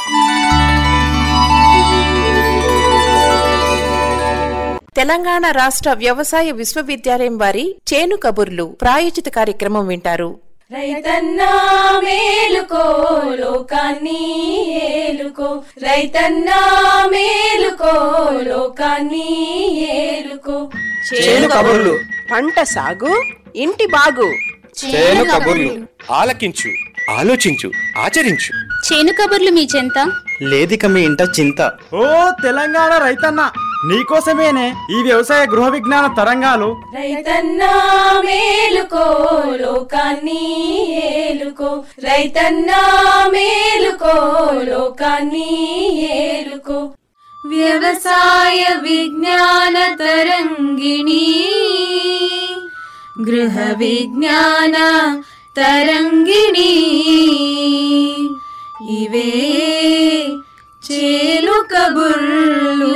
తెలంగాణ రాష్ట్ర వ్యవసాయ విశ్వవిద్యాలయం వారి చేను కబుర్లు ప్రాయోజిత కార్యక్రమం వింటారు రైతన్నా మేలుకో లోకాన్ని ఏలుకో రైతన్నా మేలుకో లోకాన్ని ఏలుకో చేను కబుర్లు పంట సాగు ఇంటి బాగు చేను కబుర్లు ఆలకించు ఆలోచించు ఆచరించు చేను కబుర్లు మీ చెంత లేదిక మీ ఇంట చింత ఓ తెలంగాణ రైతన్న నీకోసమేనే ఈ వ్యవసాయ గృహ విజ్ఞాన తరంగాలు రైతన్నా మేలుకో లోకాన్ని ఏలుకో రైతన్నా మేలుకో లోకాన్ని ఏలుకో వ్యవసాయ విజ్ఞాన తరంగిణి గృహ విజ్ఞాన తరంగిణి ఇవే చేలు కబుర్లు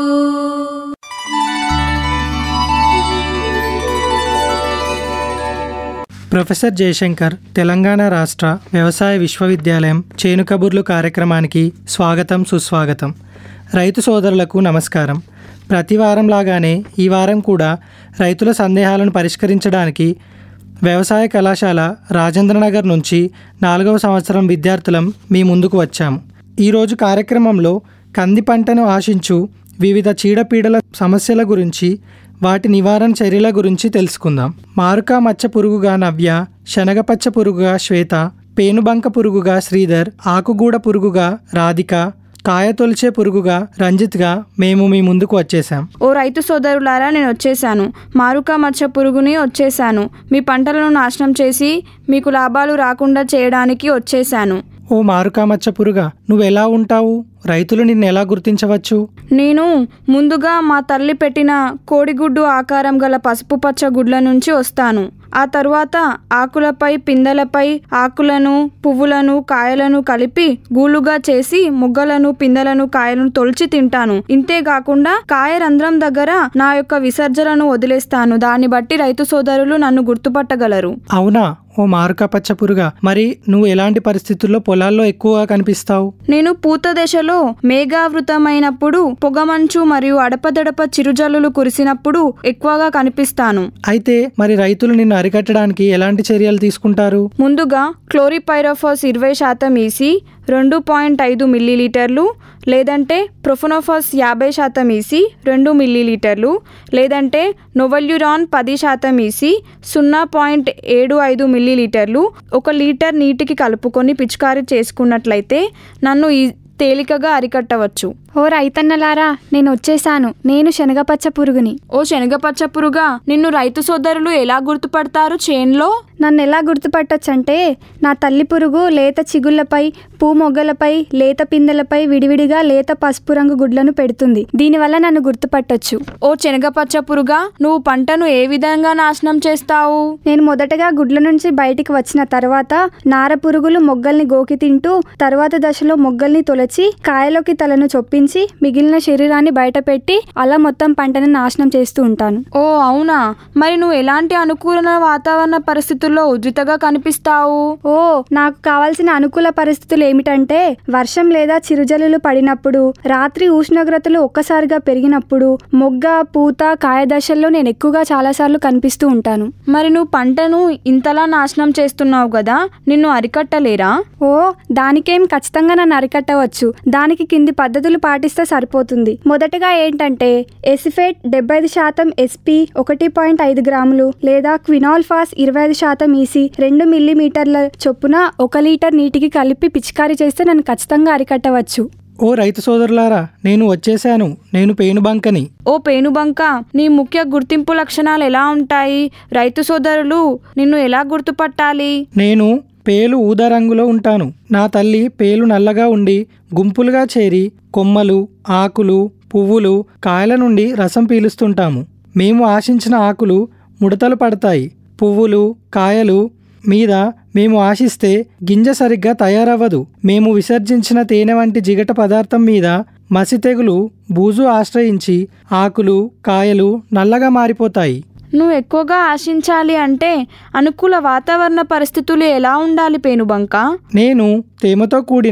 ప్రొఫెసర్ జయశంకర్ తెలంగాణ రాష్ట్ర వ్యవసాయ విశ్వవిద్యాలయం చేను కబుర్లు కార్యక్రమానికి స్వాగతం సుస్వాగతం రైతు సోదరులకు నమస్కారం ప్రతి వారం లాగానే ఈ వారం కూడా రైతుల సందేహాలను పరిష్కరించడానికి వ్యవసాయ కళాశాల రాజేంద్రనగర్ నుంచి నాలుగవ సంవత్సరం విద్యార్థులం మీ ముందుకు వచ్చాము ఈరోజు కార్యక్రమంలో కంది పంటను ఆశించు వివిధ చీడపీడల సమస్యల గురించి వాటి నివారణ చర్యల గురించి తెలుసుకుందాం మారుకా మచ్చ పురుగుగా నవ్య శనగపచ్చ పురుగుగా శ్వేత పేనుబంక పురుగుగా శ్రీధర్ ఆకుగూడ పురుగుగా రాధిక కాయ తొలిచే పురుగుగా రంజిత్గా మేము మీ ముందుకు వచ్చేసాం ఓ రైతు సోదరులారా నేను వచ్చేసాను మారుకా మచ్చ పురుగుని వచ్చేసాను మీ పంటలను నాశనం చేసి మీకు లాభాలు రాకుండా చేయడానికి వచ్చేసాను ఓ మారుకా మచ్చ పురుగా నువ్వెలా ఉంటావు రైతులు నిన్ను ఎలా గుర్తించవచ్చు నేను ముందుగా మా తల్లి పెట్టిన కోడిగుడ్డు ఆకారం గల పసుపు పచ్చ గుడ్ల నుంచి వస్తాను ఆ తరువాత ఆకులపై పిందెలపై ఆకులను పువ్వులను కాయలను కలిపి గూలుగా చేసి మొగ్గలను పిందెలను కాయలను తొలిచి తింటాను ఇంతే కాకుండా కాయ రంధ్రం దగ్గర నా యొక్క విసర్జనను వదిలేస్తాను దాన్ని బట్టి రైతు సోదరులు నన్ను గుర్తుపట్టగలరు అవునా ఓ మారుకా పచ్చ పురుగా మరి నువ్వు ఎలాంటి పరిస్థితుల్లో పొలాల్లో ఎక్కువగా కనిపిస్తావు నేను పూత దశలో మేఘావృతమైనప్పుడు పొగమంచు మరియు అడపదడప చిరుజల్లులు కురిసినప్పుడు ఎక్కువగా కనిపిస్తాను అయితే మరి రైతులు నిన్ను అరికట్టడానికి ఎలాంటి చర్యలు తీసుకుంటారు ముందుగా క్లోరిపైరోఫాస్ ఇరవై శాతం ఈసి రెండు పాయింట్ ఐదు మిల్లీలీటర్లు లేదంటే ప్రొఫనోఫాస్ యాభై శాతం ఈసి రెండు మిల్లీలీటర్లు లేదంటే నొవల్యురాన్ పది శాతం ఈసి సున్నా పాయింట్ ఏడు ఐదు మిల్లీలీటర్లు ఒక లీటర్ నీటికి కలుపుకొని పిచికారీ చేసుకున్నట్లయితే నన్ను ఈ తేలికగా అరికట్టవచ్చు ఓ రైతన్నలారా నేను వచ్చేసాను నేను శనగపచ్చ పురుగుని ఓ శనగపచ్చ పురుగా నిన్ను రైతు సోదరులు ఎలా గుర్తుపడతారు చేన్లో నన్ను ఎలా గుర్తుపట్టొచ్చంటే నా తల్లి పురుగు లేత చిగుళ్లపై పూ మొగ్గలపై లేత పిందెలపై విడివిడిగా లేత పసుపు రంగు గుడ్లను పెడుతుంది దీనివల్ల నన్ను గుర్తుపట్టొచ్చు ఓ శనగపచ్చ పురుగా నువ్వు పంటను ఏ విధంగా నాశనం చేస్తావు నేను మొదటగా గుడ్ల నుంచి బయటికి వచ్చిన తర్వాత నార పురుగులు మొగ్గల్ని గోకి తింటూ తర్వాత దశలో మొగ్గల్ని తొలచి కాయలోకి తలను చొప్పించి మిగిలిన శరీరాన్ని బయటపెట్టి అలా మొత్తం పంటను నాశనం చేస్తూ ఉంటాను ఓ అవునా మరి నువ్వు ఎలాంటి అనుకూల వాతావరణ పరిస్థితుల్లో ఉధృతగా కనిపిస్తావు ఓ నాకు కావాల్సిన అనుకూల పరిస్థితులు ఏమిటంటే వర్షం లేదా చిరుజల్లులు పడినప్పుడు రాత్రి ఉష్ణోగ్రతలు ఒక్కసారిగా పెరిగినప్పుడు మొగ్గ పూత కాయ దశల్లో నేను ఎక్కువగా చాలాసార్లు కనిపిస్తూ ఉంటాను మరి నువ్వు పంటను ఇంతలా నాశనం చేస్తున్నావు కదా నిన్ను అరికట్టలేరా ఓ దానికేం ఖచ్చితంగా నన్ను అరికట్టవచ్చు దానికి కింది పద్ధతులు పాటిస్తే సరిపోతుంది మొదటగా ఏంటంటే ఎసిఫేట్ డెబ్బై ఐదు శాతం ఎస్పీ ఒకటి పాయింట్ ఐదు గ్రాములు లేదా క్వినాల్ ఫాస్ ఇరవై ఐదు శాతం ఈసీ రెండు మిల్లీమీటర్ల చొప్పున ఒక లీటర్ నీటికి కలిపి పిచికారీ చేస్తే నన్ను ఖచ్చితంగా అరికట్టవచ్చు ఓ రైతు సోదరులారా నేను వచ్చేసాను నేను పేనుబంకని ఓ పేనుబంక నీ ముఖ్య గుర్తింపు లక్షణాలు ఎలా ఉంటాయి రైతు సోదరులు నిన్ను ఎలా గుర్తుపట్టాలి నేను పేలు ఊదా రంగులో ఉంటాను నా తల్లి పేలు నల్లగా ఉండి గుంపులుగా చేరి కొమ్మలు ఆకులు పువ్వులు కాయల నుండి రసం పీలుస్తుంటాము మేము ఆశించిన ఆకులు ముడతలు పడతాయి పువ్వులు కాయలు మీద మేము ఆశిస్తే గింజ సరిగ్గా తయారవ్వదు మేము విసర్జించిన తేనె వంటి జిగట పదార్థం మీద మసి తెగులు బూజు ఆశ్రయించి ఆకులు కాయలు నల్లగా మారిపోతాయి నువ్వు ఎక్కువగా ఆశించాలి అంటే అనుకూల వాతావరణ పరిస్థితులు ఎలా ఉండాలి పేనుబంక నేను తేమతో కూడిన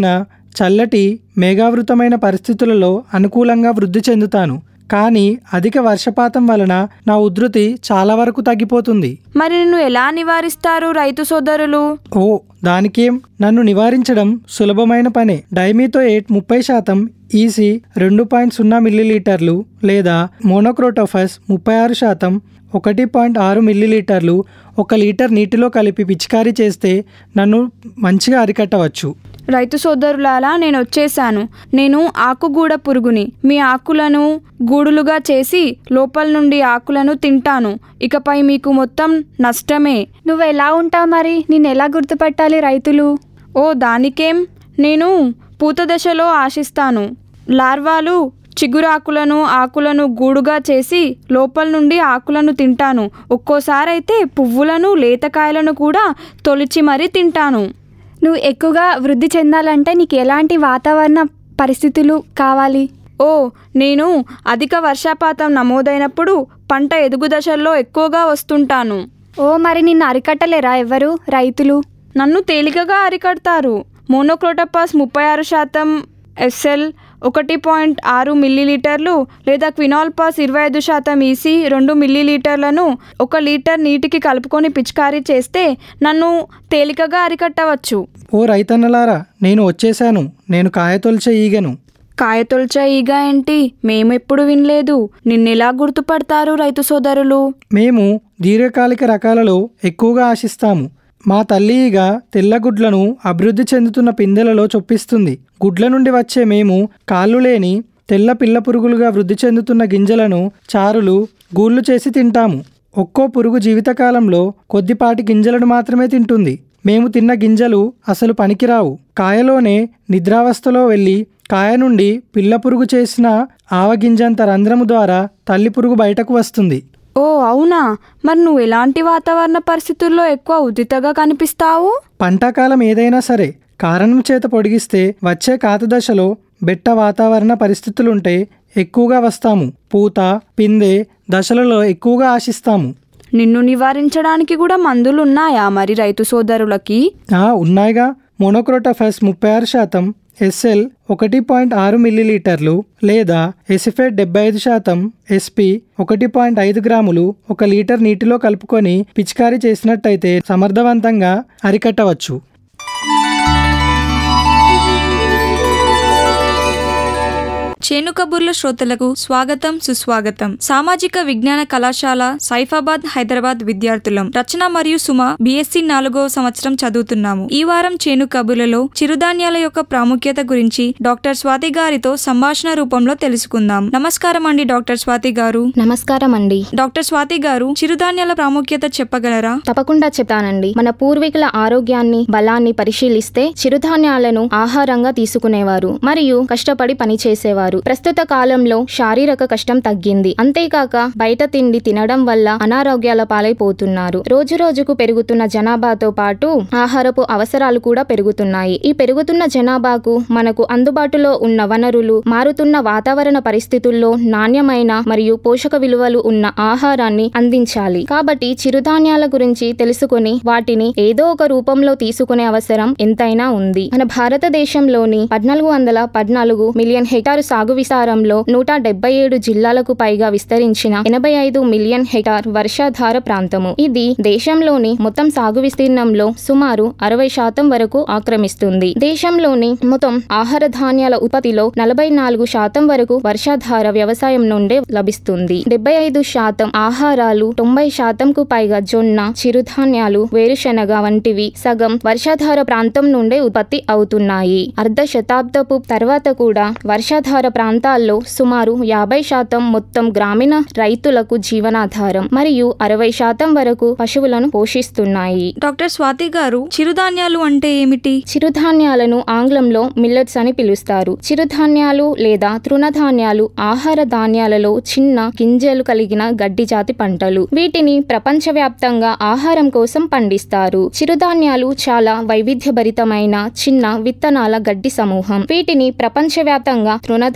చల్లటి మేఘావృతమైన పరిస్థితులలో అనుకూలంగా వృద్ధి చెందుతాను కానీ అధిక వర్షపాతం వలన నా ఉధృతి చాలా వరకు తగ్గిపోతుంది మరి నిన్ను ఎలా నివారిస్తారు రైతు సోదరులు ఓ దానికేం నన్ను నివారించడం సులభమైన పనే డైమీతో ఎయిట్ ముప్పై శాతం ఈసీ రెండు పాయింట్ సున్నా మిల్లీలీటర్లు లేదా మోనోక్రోటోఫస్ ముప్పై ఆరు శాతం ఒకటి పాయింట్ ఆరు మిల్లీలీటర్లు ఒక లీటర్ నీటిలో కలిపి పిచికారీ చేస్తే నన్ను మంచిగా అరికట్టవచ్చు రైతు సోదరులారా నేను వచ్చేసాను నేను ఆకుగూడ పురుగుని మీ ఆకులను గూడులుగా చేసి లోపల నుండి ఆకులను తింటాను ఇకపై మీకు మొత్తం నష్టమే నువ్వు ఎలా ఉంటావు మరి నిన్ను ఎలా గుర్తుపట్టాలి రైతులు ఓ దానికేం నేను పూత దశలో ఆశిస్తాను లార్వాలు చిగురాకులను ఆకులను గూడుగా చేసి లోపల నుండి ఆకులను తింటాను ఒక్కోసారైతే పువ్వులను లేతకాయలను కూడా తొలిచి మరీ తింటాను నువ్వు ఎక్కువగా వృద్ధి చెందాలంటే నీకు ఎలాంటి వాతావరణ పరిస్థితులు కావాలి ఓ నేను అధిక వర్షపాతం నమోదైనప్పుడు పంట ఎదుగు దశల్లో ఎక్కువగా వస్తుంటాను ఓ మరి నిన్ను అరికట్టలేరా ఎవరు రైతులు నన్ను తేలికగా అరికడతారు మోనోక్రోటోపాస్ ముప్పై ఆరు శాతం ఎస్ఎల్ ఒకటి పాయింట్ ఆరు మిల్లీలీటర్లు లేదా క్వినాల్ పాస్ ఇరవై ఐదు శాతం ఈసీ రెండు మిల్లీలీటర్లను ఒక లీటర్ నీటికి కలుపుకొని పిచికారీ చేస్తే నన్ను తేలికగా అరికట్టవచ్చు ఓ రైతన్నలారా నేను వచ్చేశాను నేను కాయతొలిచే ఈగను కాయతొల్చా ఈగ ఏంటి మేమెప్పుడు వినలేదు నిన్నెలా గుర్తుపడతారు రైతు సోదరులు మేము దీర్ఘకాలిక రకాలలో ఎక్కువగా ఆశిస్తాము మా తల్లి ఈగ తెల్లగుడ్లను అభివృద్ధి చెందుతున్న పిందెలలో చొప్పిస్తుంది గుడ్ల నుండి వచ్చే మేము కాళ్ళు లేని తెల్ల పిల్ల పురుగులుగా వృద్ధి చెందుతున్న గింజలను చారులు గూళ్ళు చేసి తింటాము ఒక్కో పురుగు జీవితకాలంలో కొద్దిపాటి గింజలను మాత్రమే తింటుంది మేము తిన్న గింజలు అసలు పనికిరావు కాయలోనే నిద్రావస్థలో వెళ్ళి కాయ నుండి పిల్ల పురుగు చేసిన ఆవగింజంత రంధ్రము ద్వారా తల్లి పురుగు బయటకు వస్తుంది ఓ అవునా మరి నువ్వు ఎలాంటి వాతావరణ పరిస్థితుల్లో ఎక్కువ ఉదితగా కనిపిస్తావు పంటకాలం ఏదైనా సరే కారణం చేత పొడిగిస్తే వచ్చే కాత దశలో బెట్ట వాతావరణ పరిస్థితులుంటే ఎక్కువగా వస్తాము పూత పిందె దశలలో ఎక్కువగా ఆశిస్తాము నిన్ను నివారించడానికి కూడా మందులు ఉన్నాయా మరి రైతు సోదరులకి ఆ, ఉన్నాయిగా మోనోక్రోటోఫస్ ముప్పై ఆరు శాతం ఎస్ఎల్ ఒకటి పాయింట్ ఆరు మిల్లీలీటర్లు లేదా ఎసిఫేట్ డెబ్బై ఐదు శాతం ఎస్పి ఒకటి పాయింట్ ఐదు గ్రాములు ఒక లీటర్ నీటిలో కలుపుకొని పిచికారీ చేసినట్టయితే సమర్థవంతంగా అరికట్టవచ్చు చేను కబుర్ల శ్రోతలకు స్వాగతం సుస్వాగతం సామాజిక విజ్ఞాన కళాశాల సైఫాబాద్ హైదరాబాద్ విద్యార్థులం రచన మరియు సుమ బిఎస్సి నాలుగో సంవత్సరం చదువుతున్నాము ఈ వారం చేను కబుర్లలో చిరుధాన్యాల యొక్క ప్రాముఖ్యత గురించి డాక్టర్ స్వాతి గారితో సంభాషణ రూపంలో తెలుసుకుందాం నమస్కారం అండి డాక్టర్ స్వాతి గారు నమస్కారం అండి డాక్టర్ స్వాతి గారు చిరుధాన్యాల ప్రాముఖ్యత చెప్పగలరా తప్పకుండా చెప్తానండి మన పూర్వీకుల ఆరోగ్యాన్ని బలాన్ని పరిశీలిస్తే చిరుధాన్యాలను ఆహారంగా తీసుకునేవారు మరియు కష్టపడి పనిచేసేవారు ప్రస్తుత కాలంలో శారీరక కష్టం తగ్గింది అంతేకాక బయట తిండి తినడం వల్ల అనారోగ్యాల పాలైపోతున్నారు రోజు రోజుకు పెరుగుతున్న జనాభాతో పాటు ఆహారపు అవసరాలు కూడా పెరుగుతున్నాయి ఈ పెరుగుతున్న జనాభాకు మనకు అందుబాటులో ఉన్న వనరులు మారుతున్న వాతావరణ పరిస్థితుల్లో నాణ్యమైన మరియు పోషక విలువలు ఉన్న ఆహారాన్ని అందించాలి కాబట్టి చిరుధాన్యాల గురించి తెలుసుకుని వాటిని ఏదో ఒక రూపంలో తీసుకునే అవసరం ఎంతైనా ఉంది మన భారతదేశంలోని పద్నాలుగు వందల పద్నాలుగు మిలియన్ హెక్టారు సాగు విస్తారంలో నూట డెబ్బై ఏడు జిల్లాలకు పైగా విస్తరించిన ఎనభై ఐదు మిలియన్ హెక్టార్ వర్షాధార ప్రాంతము ఇది దేశంలోని మొత్తం సాగు విస్తీర్ణంలో సుమారు అరవై శాతం వరకు ఆక్రమిస్తుంది దేశంలోని మొత్తం ఆహార ధాన్యాల ఉత్పత్తిలో నలభై నాలుగు శాతం వరకు వర్షాధార వ్యవసాయం నుండే లభిస్తుంది డెబ్బై ఐదు శాతం ఆహారాలు తొంభై శాతంకు పైగా జొన్న చిరుధాన్యాలు వేరుశెనగ వంటివి సగం వర్షాధార ప్రాంతం నుండే ఉత్పత్తి అవుతున్నాయి అర్ధ శతాబ్దపు తర్వాత కూడా వర్షాధార ప్రాంతాల్లో సుమారు యాభై శాతం మొత్తం గ్రామీణ రైతులకు జీవనాధారం మరియు అరవై శాతం వరకు పశువులను పోషిస్తున్నాయి డాక్టర్ స్వాతి గారు చిరుధాన్యాలు అంటే ఏమిటి చిరుధాన్యాలను ఆంగ్లంలో మిల్లెట్స్ అని పిలుస్తారు చిరుధాన్యాలు లేదా తృణధాన్యాలు ఆహార ధాన్యాలలో చిన్న గింజలు కలిగిన గడ్డి జాతి పంటలు వీటిని ప్రపంచవ్యాప్తంగా ఆహారం కోసం పండిస్తారు చిరుధాన్యాలు చాలా వైవిధ్యభరితమైన చిన్న విత్తనాల గడ్డి సమూహం వీటిని ప్రపంచవ్యాప్తంగా తృణధాన్యాలు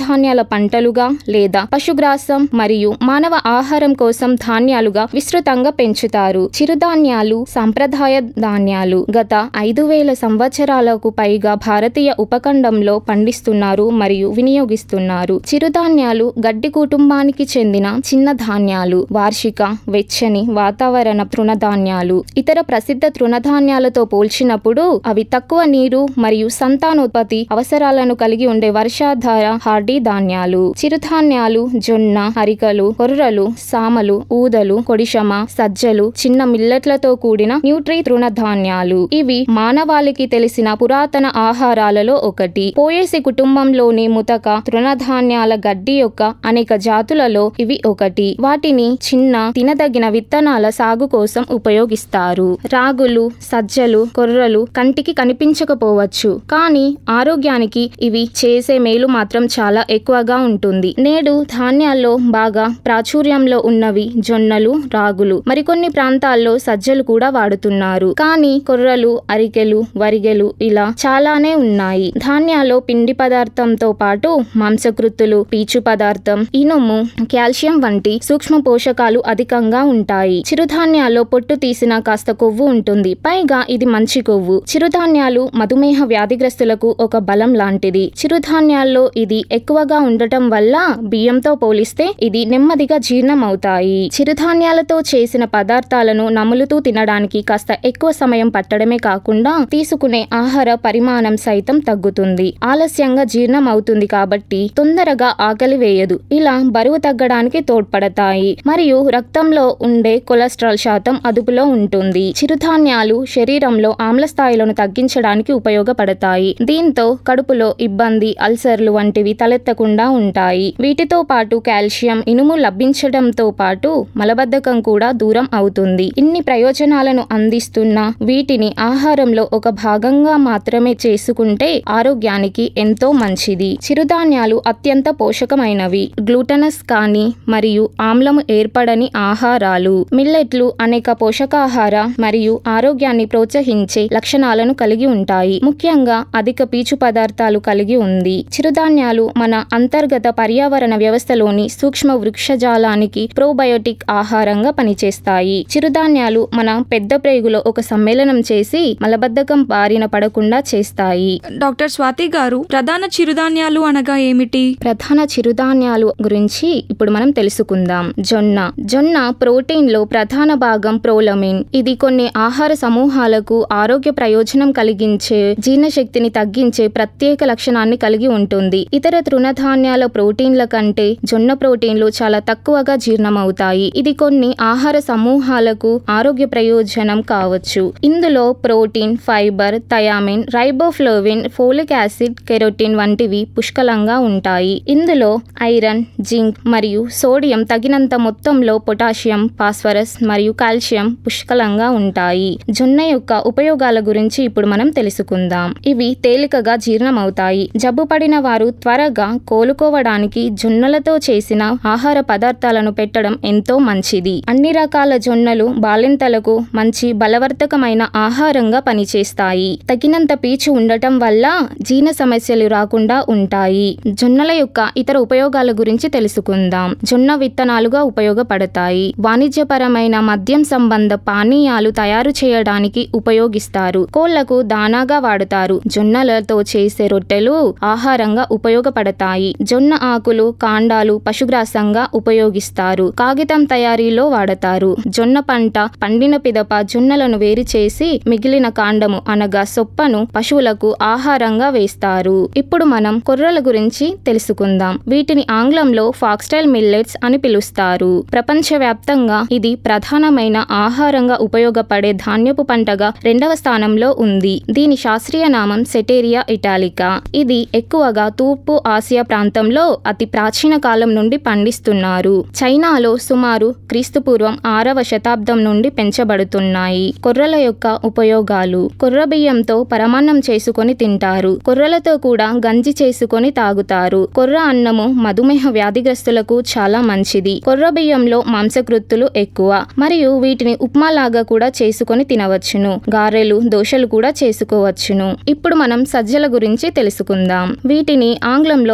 తృణధాన్యాల పంటలుగా లేదా పశుగ్రాసం మరియు మానవ ఆహారం కోసం ధాన్యాలుగా విస్తృతంగా పెంచుతారు చిరుధాన్యాలు సాంప్రదాయ ధాన్యాలు గత ఐదు వేల సంవత్సరాలకు పైగా భారతీయ ఉపఖండంలో పండిస్తున్నారు మరియు వినియోగిస్తున్నారు చిరుధాన్యాలు గడ్డి కుటుంబానికి చెందిన చిన్న ధాన్యాలు వార్షిక వెచ్చని వాతావరణ తృణధాన్యాలు ఇతర ప్రసిద్ధ తృణధాన్యాలతో పోల్చినప్పుడు అవి తక్కువ నీరు మరియు సంతానోత్పత్తి అవసరాలను కలిగి ఉండే వర్షాధార హార్డీ ధాన్యాలు చిరుధాన్యాలు జొన్న హరికలు కొర్రలు సామలు ఊదలు కొడిశమ సజ్జలు చిన్న మిల్లెట్లతో కూడిన న్యూట్రీ తృణధాన్యాలు ఇవి మానవాళికి తెలిసిన పురాతన ఆహారాలలో ఒకటి పోయేసి కుటుంబంలోని ముతక తృణధాన్యాల గడ్డి యొక్క అనేక జాతులలో ఇవి ఒకటి వాటిని చిన్న తినదగిన విత్తనాల సాగు కోసం ఉపయోగిస్తారు రాగులు సజ్జలు కొర్రలు కంటికి కనిపించకపోవచ్చు కానీ ఆరోగ్యానికి ఇవి చేసే మేలు మాత్రం చాలా ఎక్కువగా ఉంటుంది నేడు ధాన్యాల్లో బాగా ప్రాచుర్యంలో ఉన్నవి జొన్నలు రాగులు మరికొన్ని ప్రాంతాల్లో సజ్జలు కూడా వాడుతున్నారు కానీ కొర్రలు అరికెలు వరిగెలు ఇలా చాలానే ఉన్నాయి ధాన్యాల్లో పిండి పదార్థంతో పాటు మాంసకృత్తులు పీచు పదార్థం ఇనుము కాల్షియం వంటి సూక్ష్మ పోషకాలు అధికంగా ఉంటాయి చిరుధాన్యాల్లో పొట్టు తీసిన కాస్త కొవ్వు ఉంటుంది పైగా ఇది మంచి కొవ్వు చిరుధాన్యాలు మధుమేహ వ్యాధిగ్రస్తులకు ఒక బలం లాంటిది చిరుధాన్యాల్లో ఇది ఎక్కువగా ఉండటం వల్ల బియ్యంతో పోలిస్తే ఇది నెమ్మదిగా జీర్ణం అవుతాయి చిరుధాన్యాలతో చేసిన పదార్థాలను నములుతూ తినడానికి కాస్త ఎక్కువ సమయం పట్టడమే కాకుండా తీసుకునే ఆహార పరిమాణం సైతం తగ్గుతుంది ఆలస్యంగా జీర్ణం అవుతుంది కాబట్టి తొందరగా ఆకలి వేయదు ఇలా బరువు తగ్గడానికి తోడ్పడతాయి మరియు రక్తంలో ఉండే కొలెస్ట్రాల్ శాతం అదుపులో ఉంటుంది చిరుధాన్యాలు శరీరంలో ఆమ్ల స్థాయిలను తగ్గించడానికి ఉపయోగపడతాయి దీంతో కడుపులో ఇబ్బంది అల్సర్లు వంటివి తలెత్తకుండా ఉంటాయి వీటితో పాటు కాల్షియం ఇనుము లభించడంతో పాటు మలబద్ధకం కూడా దూరం అవుతుంది ఇన్ని ప్రయోజనాలను అందిస్తున్న వీటిని ఆహారంలో ఒక భాగంగా మాత్రమే చేసుకుంటే ఆరోగ్యానికి ఎంతో మంచిది చిరుధాన్యాలు అత్యంత పోషకమైనవి గ్లూటనస్ కానీ మరియు ఆమ్లము ఏర్పడని ఆహారాలు మిల్లెట్లు అనేక పోషకాహార మరియు ఆరోగ్యాన్ని ప్రోత్సహించే లక్షణాలను కలిగి ఉంటాయి ముఖ్యంగా అధిక పీచు పదార్థాలు కలిగి ఉంది చిరుధాన్యాలు మన అంతర్గత పర్యావరణ వ్యవస్థలోని సూక్ష్మ వృక్షజాలానికి ప్రోబయోటిక్ ఆహారంగా పనిచేస్తాయి చిరుధాన్యాలు మన పెద్ద ప్రేగులో ఒక సమ్మేళనం చేసి మలబద్ధకం బారిన పడకుండా చేస్తాయి డాక్టర్ స్వాతి గారు ప్రధాన చిరుధాన్యాలు అనగా ఏమిటి ప్రధాన చిరుధాన్యాలు గురించి ఇప్పుడు మనం తెలుసుకుందాం జొన్న జొన్న ప్రోటీన్ లో ప్రధాన భాగం ప్రోలమిన్ ఇది కొన్ని ఆహార సమూహాలకు ఆరోగ్య ప్రయోజనం కలిగించే జీర్ణశక్తిని తగ్గించే ప్రత్యేక లక్షణాన్ని కలిగి ఉంటుంది ఇతర తృణధాన్యాల ప్రోటీన్ల కంటే జొన్న ప్రోటీన్లు చాలా తక్కువగా జీర్ణమవుతాయి ఇది కొన్ని ఆహార సమూహాలకు ఆరోగ్య ప్రయోజనం కావచ్చు ఇందులో protein fibre thiamine riboflavin folic acid carotene వంటివి పుష్కలంగా ఉంటాయి ఇందులో ఐరన్ జింక్ మరియు సోడియం తగినంత మొత్తంలో పొటాషియం ఫాస్ఫరస్ మరియు కాల్షియం పుష్కలంగా ఉంటాయి జొన్న యొక్క ఉపయోగాల గురించి ఇప్పుడు మనం తెలుసుకుందాం ఇవి తేలికగా జీర్ణమవుతాయి జబ్బు పడిన వారు త్వరగా కోలుకోవడానికి జొన్నలతో చేసిన ఆహార పదార్థాలను పెట్టడం ఎంతో మంచిది అన్ని రకాల జొన్నలు బాలింతలకు మంచి బలవర్ధకమైన ఆహారంగా పనిచేస్తాయి తగినంత పీచు ఉండటం వల్ల జీర్ణ సమస్యలు రాకుండా ఉంటాయి జొన్నల యొక్క ఇతర ఉపయోగాల గురించి తెలుసుకుందాం జొన్న విత్తనాలుగా ఉపయోగపడతాయి వాణిజ్యపరమైన మద్యం సంబంధ పానీయాలు తయారు చేయడానికి ఉపయోగిస్తారు కోళ్లకు దానాగా వాడుతారు జొన్నలతో చేసే రొట్టెలు ఆహారంగా ఉపయోగపడతాయి జొన్న ఆకులు కాండాలు పశుగ్రాసంగా ఉపయోగిస్తారు కాగితం తయారీలో వాడతారు జొన్న పంట పండిన పిదప జొన్నలను వేరు చేసి మిగిలిన కాండము అనగా సొప్పను పశువులకు ఆహారంగా వేస్తారు ఇప్పుడు మనం కొర్రల గురించి తెలుసుకుందాం వీటిని ఆంగ్లంలో ఫాక్స్టైల్ మిల్లెట్స్ అని పిలుస్తారు ప్రపంచవ్యాప్తంగా ఇది ప్రధానమైన ఆహారంగా ఉపయోగపడే ధాన్యపు పంటగా రెండవ స్థానంలో ఉంది దీని శాస్త్రీయ నామం సెటేరియా ఇటాలికా ఇది ఎక్కువగా తూర్పు ఆసియా ప్రాంతంలో అతి ప్రాచీన కాలం నుండి పండిస్తున్నారు చైనాలో సుమారు క్రీస్తుపూర్వం ఆరవ శతాబ్దం నుండి పెంచబడుతున్నాయి కొర్రల యొక్క ఉపయోగాలు కొర్ర బియ్యంతో పరమాన్నం చేసుకొని తింటారు కొర్రలతో కూడా గంజి చేసుకొని తాగుతారు కొర్ర అన్నము మధుమేహ వ్యాధిగ్రస్తులకు చాలా మంచిది కొర్ర బియ్యంలో మాంసకృత్తులు ఎక్కువ మరియు వీటిని ఉప్మాలాగా కూడా చేసుకొని తినవచ్చును గారెలు దోశలు కూడా చేసుకోవచ్చును ఇప్పుడు మనం సజ్జల గురించి తెలుసుకుందాం వీటిని ఆంగ్లంలో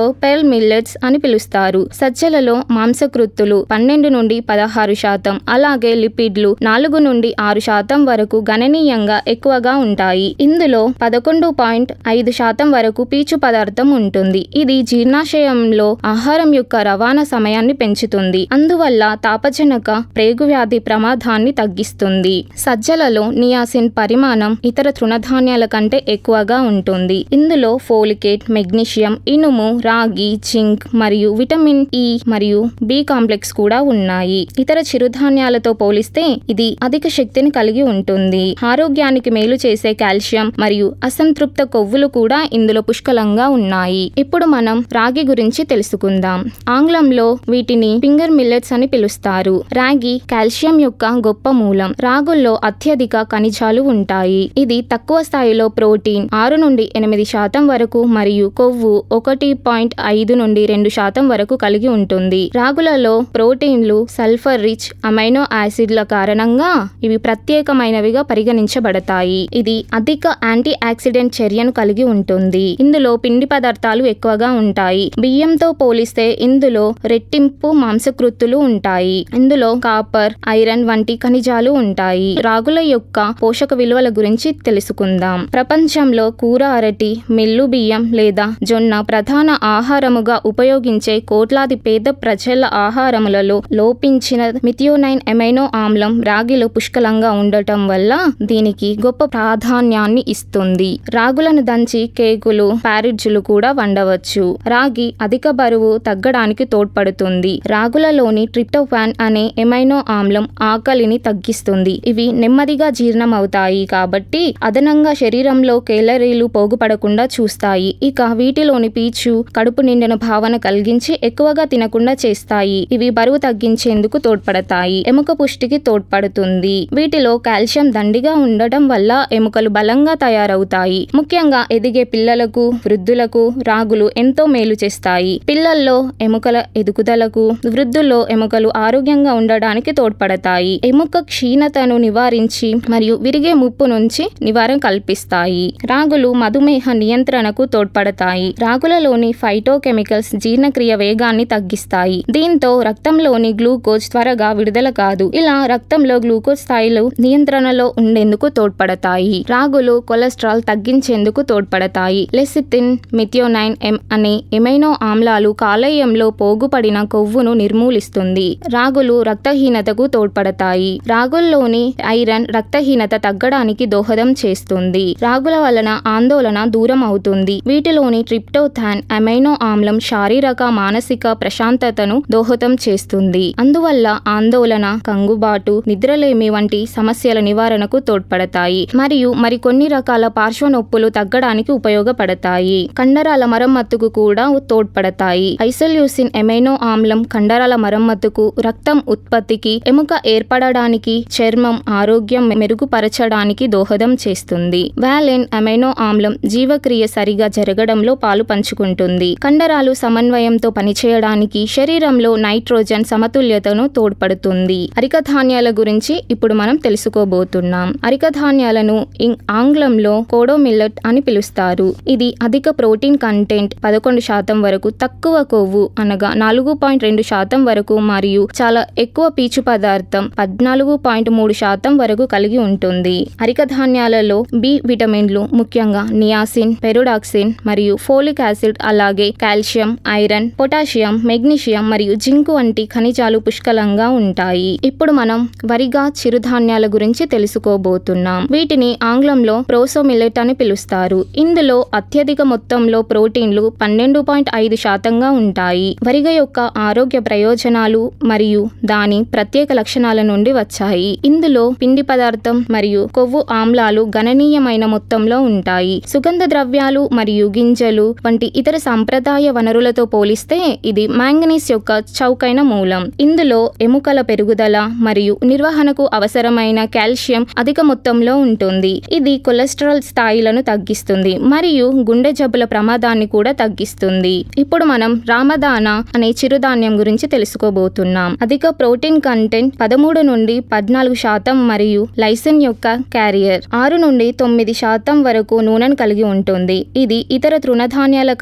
ఇందులో పెల్ మిల్లెట్స్ అని పిలుస్తారు సజ్జలలో మాంసకృత్తులు పన్నెండు నుండి పదహారు శాతం అలాగే లిపిడ్లు నాలుగు నుండి ఆరు శాతం వరకు గణనీయంగా ఎక్కువగా ఉంటాయి ఇందులో పదకొండు పాయింట్ ఐదు శాతం వరకు పీచు పదార్థం ఉంటుంది ఇది జీర్ణాశయంలో ఆహారం యొక్క రవాణా సమయాన్ని పెంచుతుంది అందువల్ల తాపజనక ప్రేగు వ్యాధి ప్రమాదాన్ని తగ్గిస్తుంది సజ్జలలో నియాసిన్ పరిమాణం ఇతర తృణధాన్యాల కంటే ఎక్కువగా ఉంటుంది ఇందులో ఫోలికేట్ మెగ్నీషియం ఇనుము రాగి జింక్ మరియు విటమిన్ ఇ మరియు బి కాంప్లెక్స్ కూడా ఉన్నాయి ఇతర చిరుధాన్యాలతో పోలిస్తే ఇది అధిక శక్తిని కలిగి ఉంటుంది ఆరోగ్యానికి మేలు చేసే కాల్షియం మరియు అసంతృప్త కొవ్వులు కూడా ఇందులో పుష్కలంగా ఉన్నాయి ఇప్పుడు మనం రాగి గురించి తెలుసుకుందాం ఆంగ్లంలో వీటిని ఫింగర్ మిల్లెట్స్ అని పిలుస్తారు రాగి కాల్షియం యొక్క గొప్ప మూలం రాగుల్లో అత్యధిక ఖనిజాలు ఉంటాయి ఇది తక్కువ స్థాయిలో ప్రోటీన్ ఆరు నుండి ఎనిమిది శాతం వరకు మరియు కొవ్వు ఒకటి పాయింట్ ఐదు నుండి రెండు శాతం వరకు కలిగి ఉంటుంది రాగులలో ప్రోటీన్లు సల్ఫర్ రిచ్ అమైనో యాసిడ్ల కారణంగా ఇవి ప్రత్యేకమైనవిగా పరిగణించబడతాయి ఇది అధిక యాంటీ ఆక్సిడెంట్ చర్యను కలిగి ఉంటుంది ఇందులో పిండి పదార్థాలు ఎక్కువగా ఉంటాయి బియ్యంతో పోలిస్తే ఇందులో రెట్టింపు మాంసకృత్తులు ఉంటాయి ఇందులో కాపర్ ఐరన్ వంటి ఖనిజాలు ఉంటాయి రాగుల యొక్క పోషక విలువల గురించి తెలుసుకుందాం ప్రపంచంలో కూర అరటి మిల్లు బియ్యం లేదా జొన్న ప్రధాన ఆహారముగా ఉపయోగించే కోట్లాది పేద ప్రజల ఆహారములలో లోపించిన మిథియోనైన్ ఎమైనో ఆమ్లం రాగిలో పుష్కలంగా ఉండటం వల్ల దీనికి గొప్ప ప్రాధాన్యాన్ని ఇస్తుంది రాగులను దంచి కేకులు ప్యారిడ్జులు కూడా వండవచ్చు రాగి అధిక బరువు తగ్గడానికి తోడ్పడుతుంది రాగులలోని ట్రిప్టోఫాన్ అనే ఎమైనో ఆమ్లం ఆకలిని తగ్గిస్తుంది ఇవి నెమ్మదిగా జీర్ణమవుతాయి కాబట్టి అదనంగా శరీరంలో కేలరీలు పోగుపడకుండా చూస్తాయి ఇక వీటిలోని పీచు కడుపు నిండిన భావన కలిగించి ఎక్కువగా తినకుండా చేస్తాయి ఇవి బరువు తగ్గించేందుకు తోడ్పడతాయి ఎముక పుష్టికి తోడ్పడుతుంది వీటిలో కాల్షియం దండిగా ఉండటం వల్ల ఎముకలు బలంగా తయారవుతాయి ముఖ్యంగా ఎదిగే పిల్లలకు వృద్ధులకు రాగులు ఎంతో మేలు చేస్తాయి పిల్లల్లో ఎముకల ఎదుగుదలకు వృద్ధుల్లో ఎముకలు ఆరోగ్యంగా ఉండడానికి తోడ్పడతాయి ఎముక క్షీణతను నివారించి మరియు విరిగే ముప్పు నుంచి నివారణ కల్పిస్తాయి రాగులు మధుమేహ నియంత్రణకు తోడ్పడతాయి రాగులలోని ఫైటోకెమికల్స్ జీర్ణక్రియ వేగాన్ని తగ్గిస్తాయి దీంతో రక్తంలోని గ్లూకోజ్ త్వరగా విడుదల కాదు ఇలా రక్తంలో గ్లూకోజ్ స్థాయిలు నియంత్రణలో ఉండేందుకు తోడ్పడతాయి రాగులు కొలెస్ట్రాల్ తగ్గించేందుకు తోడ్పడతాయి లెసిథిన్ మిథియోనైన్ ఎం అనే ఎమైనో ఆమ్లాలు కాలేయంలో పోగుపడిన కొవ్వును నిర్మూలిస్తుంది రాగులు రక్తహీనతకు తోడ్పడతాయి రాగుల్లోని ఐరన్ రక్తహీనత తగ్గడానికి దోహదం చేస్తుంది రాగుల వలన ఆందోళన దూరం అవుతుంది వీటిలోని ట్రిప్టోథాన్ అమైనో ఆమ్లం శారీరక మానసిక ప్రశాంతతను దోహదం చేస్తుంది అందువల్ల ఆందోళన కంగుబాటు నిద్రలేమి వంటి సమస్యల నివారణకు తోడ్పడతాయి మరియు మరికొన్ని రకాల పార్శ్వ నొప్పులు తగ్గడానికి ఉపయోగపడతాయి కండరాల మరమ్మతుకు కూడా తోడ్పడతాయి ఐసోల్యూసిన్ ఎమైనో ఆమ్లం కండరాల మరమ్మతుకు రక్తం ఉత్పత్తికి ఎముక ఏర్పడడానికి చర్మం ఆరోగ్యం మెరుగుపరచడానికి దోహదం చేస్తుంది వాలెన్ అమైనో ఆమ్లం జీవక్రియ సరిగా జరగడంలో పాలు పంచుకుంటుంది కండరాలు సమన్వయంతో పనిచేయడానికి శరీరంలో నైట్రోజన్ సమతుల్యతను తోడ్పడుతుంది అరిక ధాన్యాల గురించి ఇప్పుడు మనం తెలుసుకోబోతున్నాం అరిక ధాన్యాలను ఇం- ఆంగ్లంలో కోడో మిల్లెట్ అని పిలుస్తారు ఇది అధిక ప్రోటీన్ కంటెంట్ పదకొండు శాతం వరకు తక్కువ కొవ్వు అనగా నాలుగు పాయింట్ రెండు శాతం వరకు మరియు చాలా ఎక్కువ పీచు పదార్థం పద్నాలుగు పాయింట్ మూడు శాతం వరకు కలిగి ఉంటుంది అరిక ధాన్యాలలో బి విటమిన్లు ముఖ్యంగా నియాసిన్ పెరుడాక్సిన్ మరియు ఫోలిక్ యాసిడ్ అలాగే కాల్షియం ఐరన్ పొటాషియం మెగ్నీషియం మరియు జింక్ వంటి ఖనిజాలు పుష్కలంగా ఉంటాయి ఇప్పుడు మనం వరిగా చిరుధాన్యాల గురించి తెలుసుకోబోతున్నాం వీటిని ఆంగ్లంలో ప్రోసోమిల్లెట్ అని పిలుస్తారు ఇందులో అత్యధిక మొత్తంలో ప్రోటీన్లు పన్నెండు పాయింట్ ఐదు శాతంగా ఉంటాయి వరిగ యొక్క ఆరోగ్య ప్రయోజనాలు మరియు దాని ప్రత్యేక లక్షణాల నుండి వచ్చాయి ఇందులో పిండి పదార్థం మరియు కొవ్వు ఆమ్లాలు గణనీయమైన మొత్తంలో ఉంటాయి సుగంధ ద్రవ్యాలు మరియు గింజలు వంటి ఇతర సంప్రదాయ వనరులతో పోలిస్తే ఇది మాంగనీస్ యొక్క చౌకైన మూలం ఇందులో ఎముకల పెరుగుదల మరియు నిర్వహణకు అవసరమైన కాల్షియం అధిక మొత్తంలో ఉంటుంది ఇది కొలెస్ట్రాల్ స్థాయిలను తగ్గిస్తుంది మరియు గుండె జబ్బుల ప్రమాదాన్ని కూడా తగ్గిస్తుంది ఇప్పుడు మనం రామదాన అనే చిరుధాన్యం గురించి తెలుసుకోబోతున్నాం అధిక ప్రోటీన్ కంటెంట్ పదమూడు నుండి పద్నాలుగు శాతం మరియు లైసిన్ యొక్క క్యారియర్ ఆరు నుండి తొమ్మిది శాతం వరకు నూనెను కలిగి ఉంటుంది ఇది ఇతర తృణధాన్యాల కంటే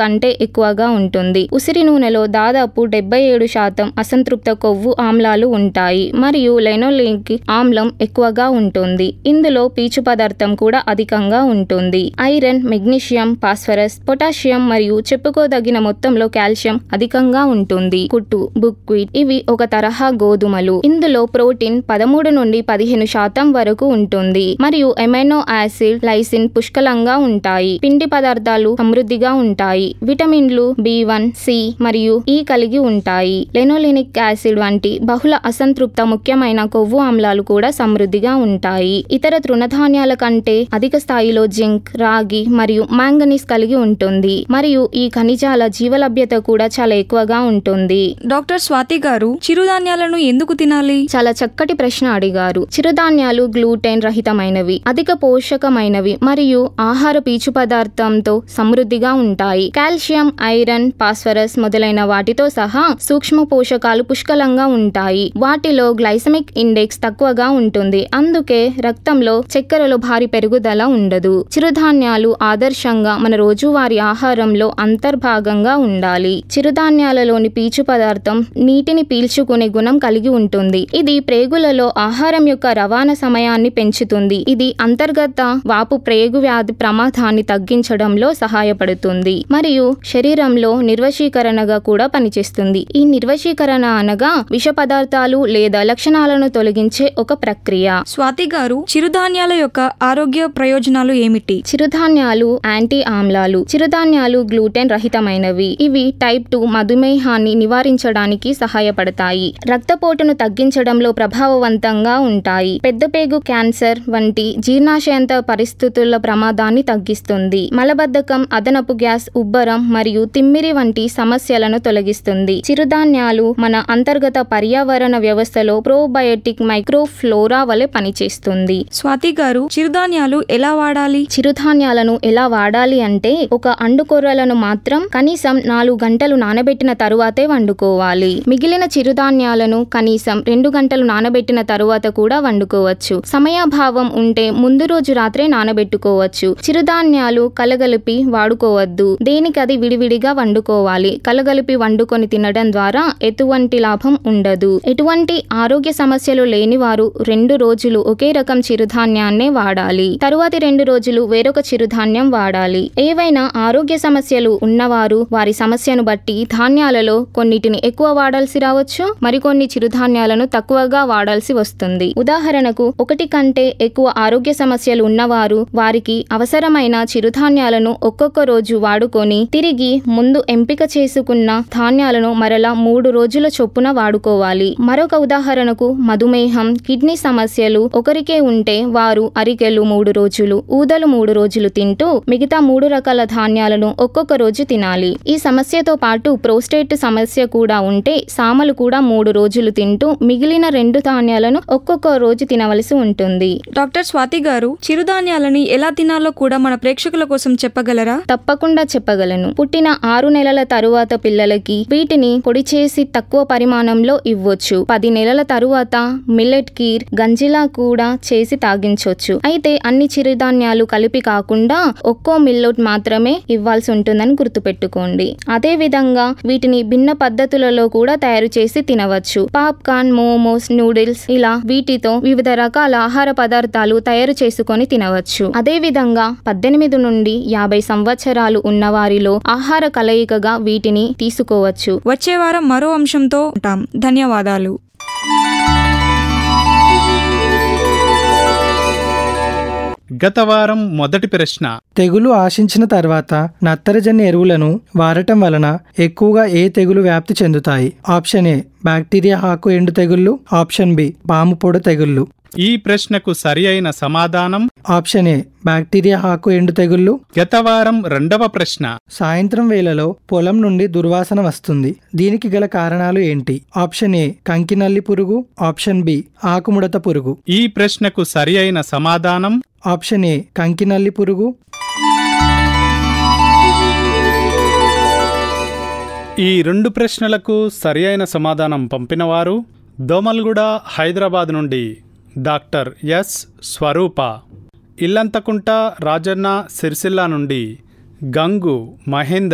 ఎక్కువగా ఉంటుంది ఉసిరి నూనెలో దాదాపు డెబ్బై ఏడు శాతం అసంతృప్త కొవ్వు ఆమ్లాలు ఉంటాయి మరియు లెనోలిక్ ఆమ్లం ఎక్కువగా ఉంటుంది ఇందులో పీచు పదార్థం కూడా అధికంగా ఉంటుంది ఐరన్ మెగ్నీషియం ఫాస్ఫరస్ పొటాషియం మరియు చెప్పుకోదగిన మొత్తంలో కాల్షియం అధికంగా ఉంటుంది కుట్టు బుక్వీట్ ఇవి ఒక తరహా గోధుమలు ఇందులో ప్రోటీన్ పదమూడు నుండి పదిహేను శాతం వరకు ఉంటుంది మరియు ఎమైనో యాసిడ్ లైసిన్ పుష్కలంగా ఉంటాయి పిండి పదార్థాలు సమృద్ధిగా ఉంటాయి విటమిన్లు బి వన్ సి మరియు ఈ కలిగి ఉంటాయి లెనోలినిక్ యాసిడ్ వంటి బహుళ అసంతృప్త ముఖ్యమైన కొవ్వు ఆమ్లాలు కూడా సమృద్ధిగా ఉంటాయి ఇతర తృణధాన్యాల కంటే అధిక స్థాయిలో జింక్ రాగి మరియు మాంగనీస్ కలిగి ఉంటుంది మరియు ఈ ఖనిజాల జీవలభ్యత కూడా చాలా ఎక్కువగా ఉంటుంది డాక్టర్ స్వాతి గారు చిరుధాన్యాలను ఎందుకు తినాలి చాలా చక్కటి ప్రశ్న అడిగారు చిరుధాన్యాలు గ్లూటెన్ రహితమైనవి అధిక పోషకమైనవి మరియు ఆహార పీచు పదార్థంతో సమృద్ధిగా ఉంటాయి కాల్షియం ఐరన్ ఫాస్ఫరస్ మొదలైన వాటితో సహా సూక్ష్మ పోషకాలు పుష్కలంగా ఉంటాయి వాటిలో గ్లైసమిక్ ఇండెక్స్ తక్కువగా ఉంటుంది అందుకే రక్తంలో చక్కెరలో భారీ పెరుగుదల ఉండదు చిరుధాన్యాలు ఆదర్శంగా మన రోజువారీ ఆహారంలో అంతర్భాగంగా ఉండాలి చిరుధాన్యాలలోని పీచు పదార్థం నీటిని పీల్చుకునే గుణం కలిగి ఉంటుంది ఇది ప్రేగులలో ఆహారం యొక్క రవాణా సమయాన్ని పెంచుతుంది ఇది అంతర్గత వాపు ప్రేగు వ్యాధి ప్రమాదాన్ని తగ్గించడంలో సహాయపడుతుంది మరియు శరీరంలో నిర్వశీకరణగా కూడా పనిచేస్తుంది ఈ నిర్వశీకరణ అనగా విష పదార్థాలు లేదా లక్షణాలను తొలగించే ఒక ప్రక్రియ స్వాతి గారు చిరుధాన్యాల యొక్క ఆరోగ్య ప్రయోజనాలు ఏమిటి చిరుధాన్యాలు యాంటీ ఆమ్లాలు చిరుధాన్యాలు గ్లూటెన్ రహితమైనవి ఇవి టైప్ టూ మధుమేహాన్ని నివారించడానికి సహాయపడతాయి రక్తపోటును తగ్గించడంలో ప్రభావవంతంగా ఉంటాయి పెద్దపేగు క్యాన్సర్ వంటి జీర్ణాశయంత పరిస్థితుల ప్రమాదాన్ని తగ్గిస్తుంది మలబద్ధకం అదనపు గ్యాస్ ఉబ్బరం మరియు తిమ్మిరి వంటి సమస్యలను తొలగిస్తుంది చిరుధాన్యాలు మన అంతర్గత పర్యావరణ వ్యవస్థలో ప్రోబయోటిక్ మైక్రోఫ్లోరా వలె పనిచేస్తుంది స్వాతి గారు చిరుధాన్యాలు ఎలా వాడాలి చిరుధాన్యాలను ఎలా వాడాలి అంటే ఒక అండుకొర్రలను మాత్రం కనీసం నాలుగు గంటలు నానబెట్టిన తరువాతే వండుకోవాలి మిగిలిన చిరుధాన్యాలను కనీసం రెండు గంటలు నానబెట్టిన తరువాత కూడా వండుకోవచ్చు సమయాభావం ఉంటే ముందు రోజు రాత్రే నానబెట్టుకోవచ్చు చిరుధాన్యాలు కలగలిపి వాడుకోవద్దు దేనికది విడివిడిగా వండుకోవాలి కలగలిపి వండుకొని తినడం ద్వారా ఎటువంటి లాభం ఉండదు ఎటువంటి ఆరోగ్య సమస్యలు లేని వారు రెండు రోజులు ఒకే రకం చిరుధాన్యాన్నే వాడాలి తరువాతి రెండు రోజులు వేరొక చిరుధాన్యం వాడాలి ఏవైనా ఆరోగ్య సమస్యలు ఉన్నవారు వారి సమస్యను బట్టి ధాన్యాలలో కొన్నిటిని ఎక్కువ వాడాల్సి రావచ్చు మరికొన్ని చిరుధాన్యాలను తక్కువగా వాడాల్సి వస్తుంది ఉదాహరణకు ఒకటి కంటే ఎక్కువ ఆరోగ్య సమస్యలు ఉన్నవారు వారికి అవసరమైన చిరుధాన్యాలను ఒక్కొక్క రోజు వాడుకొని తిరిగి ముందు ఎంపిక చేసుకున్న ధాన్యాలను మరలా మూడు రోజుల చొప్పున వాడుకోవాలి మరొక ఉదాహరణకు మధుమేహం కిడ్నీ సమస్యలు ఒకరికే ఉంటే వారు అరికెలు మూడు రోజులు ఊదలు మూడు రోజులు తింటూ మిగతా మూడు రకాల ధాన్యాలను ఒక్కొక్క రోజు తినాలి ఈ సమస్యతో పాటు ప్రోస్టేట్ సమస్య కూడా ఉంటే సామలు కూడా మూడు రోజులు తింటూ మిగిలిన రెండు ధాన్యాలను ఒక్కొక్క రోజు తినవలసి ఉంటుంది డాక్టర్ స్వాతి గారు చిరుధాన్యాలని ఎలా తినాలో కూడా మన ప్రేక్షకుల కోసం చెప్పగలరా తప్పకుండా చెప్పగలను పుట్టిన ఆరు నెలల తరువాత పిల్లలకి వీటిని పొడి చేసి తక్కువ పరిమాణంలో ఇవ్వొచ్చు పది నెలల తరువాత మిల్లెట్ కీర్ గంజిలా కూడా చేసి తాగించొచ్చు అయితే అన్ని చిరుధాన్యాలు కలిపి కాకుండా ఒక్కో మిల్లెట్ మాత్రమే ఇవ్వాల్సి ఉంటుందని గుర్తుపెట్టుకోండి అదే విధంగా వీటిని భిన్న పద్ధతులలో కూడా తయారు చేసి తినవచ్చు పాప్కార్న్ మోమోస్ నూడిల్స్ ఇలా వీటితో వివిధ రకాల ఆహార పదార్థాలు తయారు చేసుకొని తినవచ్చు అదే విధంగా పద్దెనిమిది నుండి యాభై సంవత్సరాలు ఉన్నవారిలో ఆహార కలయికగా వీటిని తీసుకోవచ్చు వచ్చే వారం మరో అంశంతో ఉంటాం ధన్యవాదాలు గత వారం మొదటి ప్రశ్న తెగులు ఆశించిన తర్వాత నత్తరజని ఎరువులను వాడటం వలన ఎక్కువగా ఏ తెగులు వ్యాప్తి చెందుతాయి ఆప్షన్ ఏ బ్యాక్టీరియా ఆకు ఎండు తెగుళ్ళు ఆప్షన్ బి పాము పొడ తెగుళ్ళు ఈ ప్రశ్నకు సరి అయిన సమాధానం ఆప్షన్ ఏ బ్యాక్టీరియా ఆకు ఎండు తెగుళ్ళు గత వారం రెండవ ప్రశ్న సాయంత్రం వేళలో పొలం నుండి దుర్వాసన వస్తుంది దీనికి గల కారణాలు ఏంటి ఆప్షన్ ఏ కంకినల్లి పురుగు ఆప్షన్ బి ఆకుముడత పురుగు ఈ ప్రశ్నకు సరి అయిన సమాధానం ఆప్షన్ ఏ కంకినల్లి పురుగు ఈ రెండు ప్రశ్నలకు సరి అయిన సమాధానం పంపినవారు దోమల్గూడ హైదరాబాద్ నుండి డాక్టర్ ఎస్ స్వరూప ఇల్లంతకుంట రాజన్న సిరిసిల్ల నుండి గంగు మహేందర్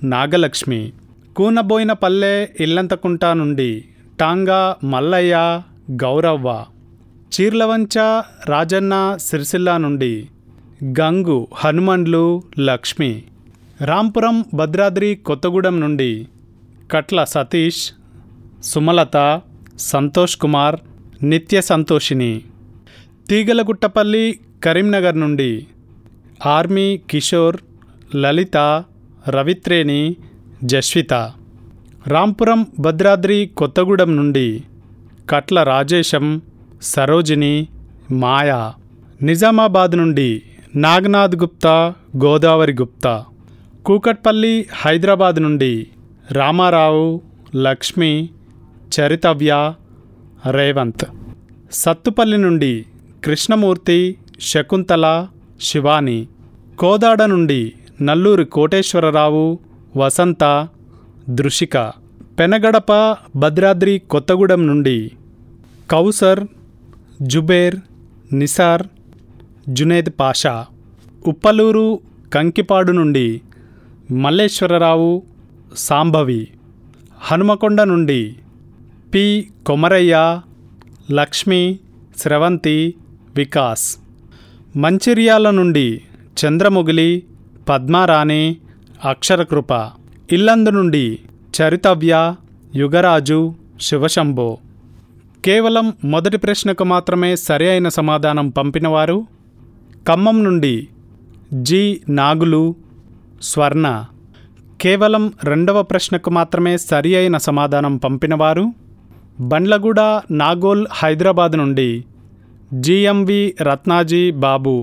నాగలక్ష్మి కూనబోయిన పల్లె ఇల్లంతకుంట నుండి టాంగా మల్లయ్య గౌరవ్వ చీర్లవంచ రాజన్న సిరిసిల్ల నుండి గంగు హనుమండ్లు లక్ష్మి రాంపురం భద్రాద్రి కొత్తగూడెం నుండి కట్ల సతీష్ సుమలత సంతోష్ కుమార్ నిత్య సంతోషిని తీగలగుట్టపల్లి కరీంనగర్ నుండి ఆర్మీ కిషోర్ లలిత రవిత్రేణి జస్విత రాంపురం భద్రాద్రి కొత్తగూడెం నుండి కట్ల రాజేశం సరోజిని మాయా నిజామాబాద్ నుండి నాగనాథ్ గుప్తా గోదావరి గుప్తా కూకట్పల్లి హైదరాబాద్ నుండి రామారావు లక్ష్మి చరితవ్య రేవంత్ సత్తుపల్లి నుండి కృష్ణమూర్తి శకుంతల శివాని కోదాడ నుండి నల్లూరి కోటేశ్వరరావు వసంత దృషిక పెనగడప భద్రాద్రి కొత్తగూడెం నుండి కౌసర్ జుబేర్ నిసార్ జునేద్ పాషా ఉప్పలూరు కంకిపాడు నుండి మల్లేశ్వరరావు సాంభవి హనుమకొండ నుండి పి కొమరయ్య లక్ష్మి స్రవంతి వికాస్ మంచిర్యాల నుండి చంద్రముగిలి పద్మారాణి అక్షరకృప ఇల్లందు నుండి చరితవ్య యుగరాజు శివశంభో కేవలం మొదటి ప్రశ్నకు మాత్రమే సరి అయిన సమాధానం పంపినవారు ఖమ్మం నుండి జి నాగులు స్వర్ణ కేవలం రెండవ ప్రశ్నకు మాత్రమే సరి అయిన సమాధానం పంపినవారు బండ్లగూడ నాగోల్ హైదరాబాద్ నుండి జిఎంవి రత్నాజీ బాబు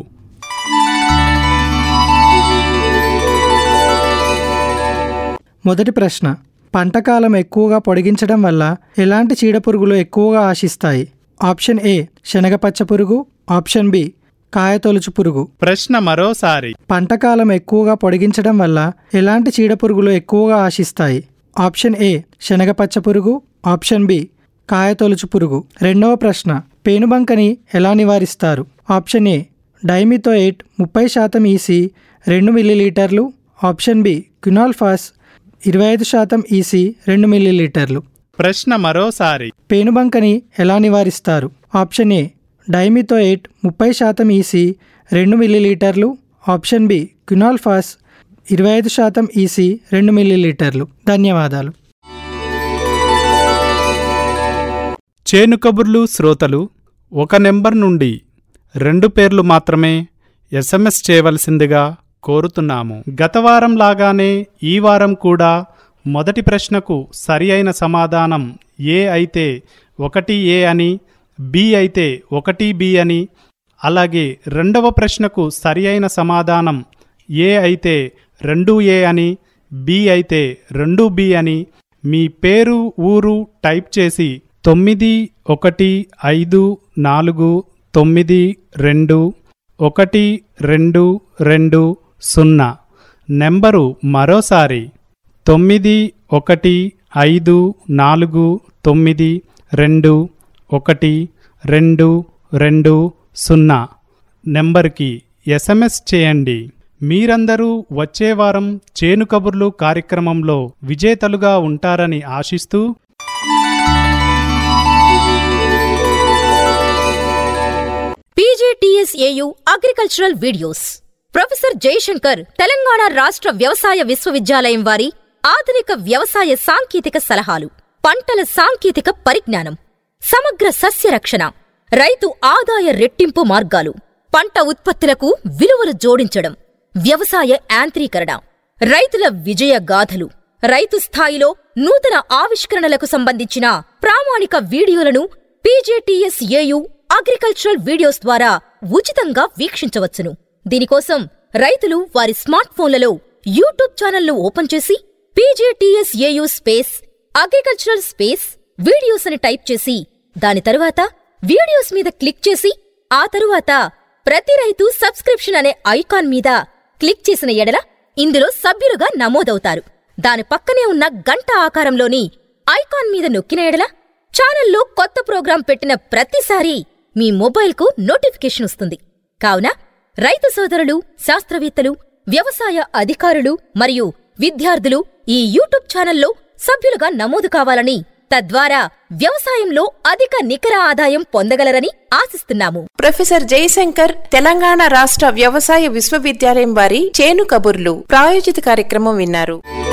మొదటి ప్రశ్న పంటకాలం ఎక్కువగా పొడిగించడం వల్ల ఎలాంటి చీడపురుగులు ఎక్కువగా ఆశిస్తాయి ఆప్షన్ ఏ శనగపచ్చ పురుగు ఆప్షన్ బి కాయతొలుచు పురుగు ప్రశ్న మరోసారి పంటకాలం ఎక్కువగా పొడిగించడం వల్ల ఎలాంటి చీడపురుగులు ఎక్కువగా ఆశిస్తాయి ఆప్షన్ ఏ శనగపచ్చ పురుగు ఆప్షన్ బి కాయతొలుచు పురుగు రెండవ ప్రశ్న పేనుబంకని ఎలా నివారిస్తారు ఆప్షన్ ఏ డైమితో ఎయిట్ ముప్పై శాతం ఈసీ రెండు మిల్లీలీటర్లు ఆప్షన్ బి క్యునాల్ఫాస్ ఇరవై ఐదు శాతం ఈసీ రెండు మిల్లీలీటర్లు ప్రశ్న మరోసారి పేనుబంకని ఎలా నివారిస్తారు ఆప్షన్ ఏ డైమితో ఎయిట్ ముప్పై శాతం ఈసీ రెండు మిల్లీలీటర్లు ఆప్షన్ బి క్యునాల్ఫాస్ ఇరవై ఐదు శాతం ఈసీ రెండు మిల్లీలీటర్లు ధన్యవాదాలు చేను కబుర్లు శ్రోతలు ఒక నెంబర్ నుండి రెండు పేర్లు మాత్రమే ఎస్ఎంఎస్ చేయవలసిందిగా కోరుతున్నాము గత వారం లాగానే ఈ వారం కూడా మొదటి ప్రశ్నకు సరి అయిన సమాధానం ఏ అయితే ఒకటి ఏ అని బి అయితే ఒకటి బి అని అలాగే రెండవ ప్రశ్నకు సరి అయిన సమాధానం ఏ అయితే రెండు ఏ అని బి అయితే రెండు బి అని మీ పేరు ఊరు టైప్ చేసి తొమ్మిది ఒకటి ఐదు నాలుగు తొమ్మిది రెండు ఒకటి రెండు రెండు సున్నా నెంబరు మరోసారి తొమ్మిది ఒకటి ఐదు నాలుగు తొమ్మిది రెండు ఒకటి రెండు రెండు సున్నా నెంబర్కి ఎస్ఎంఎస్ చేయండి మీరందరూ వచ్చే వారం చేను కబుర్లు కార్యక్రమంలో విజేతలుగా ఉంటారని ఆశిస్తూ PGTSAU agricultural videos professor Jayashankar Telangana రాష్ట్ర వ్యవసాయ విశ్వవిద్యాలయం వారి ఆధునిక వ్యవసాయ సాంకేతిక సలహాలు పంటల సాంకేతిక పరిజ్ఞానం సమగ్ర సస్య రక్షణ రైతు ఆదాయ రెట్టింపు మార్గాలు పంట ఉత్పత్తులకు విలువలు జోడించడం వ్యవసాయ యాంత్రీకరణ రైతుల విజయ గాథలు రైతు స్థాయిలో నూతన ఆవిష్కరణలకు సంబంధించిన ప్రామాణిక వీడియోలను పీజేటీఎస్ఏయు అగ్రికల్చరల్ వీడియోస్ ద్వారా ఉచితంగా వీక్షించవచ్చును దీనికోసం రైతులు వారి స్మార్ట్ ఫోన్లలో యూట్యూబ్ ఛానల్ను ఓపెన్ చేసి PJTSAU space agricultural space videos అని టైప్ చేసి దాని తరువాత వీడియోస్ మీద క్లిక్ చేసి ఆ తరువాత ప్రతి రైతు సబ్స్క్రిప్షన్ అనే ఐకాన్ మీద క్లిక్ చేసిన ఎడల ఇందులో సభ్యులుగా నమోదవుతారు దాని పక్కనే ఉన్న గంట ఆకారంలోని ఐకాన్ మీద నొక్కిన ఎడల ఛానల్లో కొత్త ప్రోగ్రాం పెట్టిన ప్రతిసారీ మీ మొబైల్కు నోటిఫికేషన్ వస్తుంది కావున రైతు సోదరులు శాస్త్రవేత్తలు వ్యవసాయ అధికారులు మరియు విద్యార్థులు ఈ యూట్యూబ్ ఛానల్లో సభ్యులుగా నమోదు కావాలని తద్వారా వ్యవసాయంలో అధిక నికర ఆదాయం పొందగలరని ఆశిస్తున్నాము ప్రొఫెసర్ జయశంకర్ తెలంగాణ రాష్ట్ర వ్యవసాయ విశ్వవిద్యాలయం వారి చేను కబుర్లు ప్రాయోజిత కార్యక్రమం విన్నారు